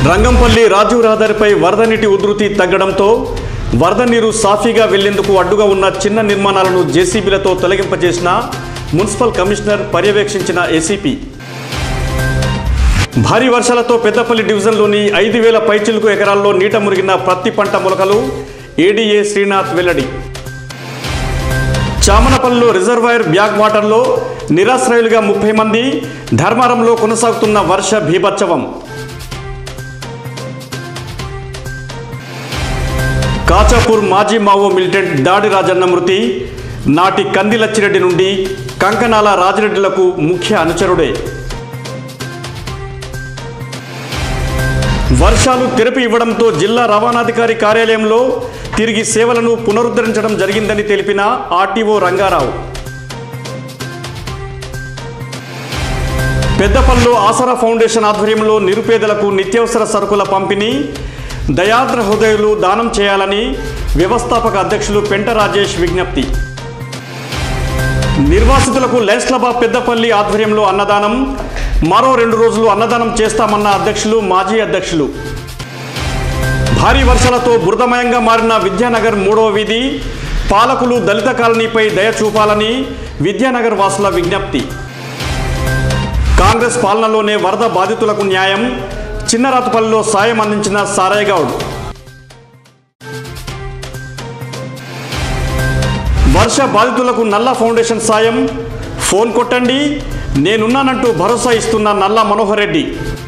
రంగంపల్లి రాజీవ్ రహదారిపై వరద నీటి ఉధృతి తగ్గడంతో వరద నీరు సాఫీగా వెళ్లేందుకు అడ్డుగా ఉన్న చిన్న నిర్మాణాలను జేసీబీలతో తొలగింపజేసిన మున్సిపల్ కమిషనర్ పర్యవేక్షించిన ఏసీపీ భారీ వర్షాలతో పెద్దపల్లి డివిజన్లోని ఐదు వేల పైచిలుకు ఎకరాల్లో నీట మురిగిన పత్తి పంట మొలకలు ఏడీఏ శ్రీనాథ్ వెల్లడి చామనపల్లిలో రిజర్వాయర్ బ్యాక్ వాటర్లో నిరాశ్రయులుగా ముప్పై మంది ధర్మారంలో కొనసాగుతున్న వర్ష భీభత్సవం కాచాపూర్ మాజీ మావో మిలిటెంట్ దాడి రాజన్న మృతి నాటి కంది లచ్చిరెడ్డి నుండి కంకనాల రాజిరెడ్డిలకు ముఖ్య అనుచరుడే వర్షాలు తెరపి ఇవ్వడంతో జిల్లా రవాణాధికారి కార్యాలయంలో తిరిగి సేవలను పునరుద్ధరించడం జరిగిందని తెలిపిన ఆర్టీఓ రంగారావు పెద్దపల్లిలో ఆసరా ఫౌండేషన్ ఆధ్వర్యంలో నిరుపేదలకు నిత్యావసర సరుకుల పంపిణీ దయాద్ర హృదయులు దానం చేయాలని వ్యవస్థాపక అధ్యక్షులు పెంట రాజేష్ విజ్ఞప్తి నిర్వాసితులకు లయన్స్ క్లబ్ ఆఫ్ పెద్దపల్లి ఆధ్వర్యంలో అన్నదానం మరో రెండు రోజులు అన్నదానం చేస్తామన్న అధ్యక్షులు మాజీ అధ్యక్షులు భారీ వర్షాలతో బురదమయంగా మారిన విద్యానగర్ మూడవ వీధి పాలకులు దళిత కాలనీపై దయ చూపాలని విద్యానగర్ వాసుల విజ్ఞప్తి కాంగ్రెస్ పాలనలోనే వరద బాధితులకు న్యాయం చిన్నరాతుపల్లిలో సాయం అందించిన సారయ్య గౌడ్ వర్ష బాధితులకు నల్ల ఫౌండేషన్ సాయం ఫోన్ కొట్టండి నేనున్నానంటూ భరోసా ఇస్తున్న నల్ల మనోహర్ రెడ్డి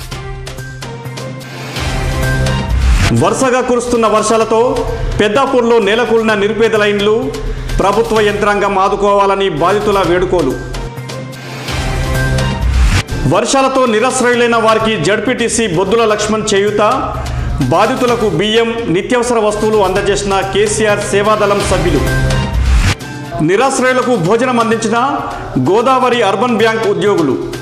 వరుసగా కురుస్తున్న వర్షాలతో పెద్దాపూర్లో నేలకూలిన నిరుపేదల ఇండ్లు ప్రభుత్వ యంత్రాంగం ఆదుకోవాలని బాధితుల వేడుకోలు వర్షాలతో నిరాశ్రయులైన వారికి జడ్పీటీసీ బొద్దుల లక్ష్మణ్ చేయూత బాధితులకు బియ్యం నిత్యావసర వస్తువులు అందజేసిన కేసీఆర్ సేవాదళం సభ్యులు నిరాశ్రయులకు భోజనం అందించిన గోదావరి అర్బన్ బ్యాంక్ ఉద్యోగులు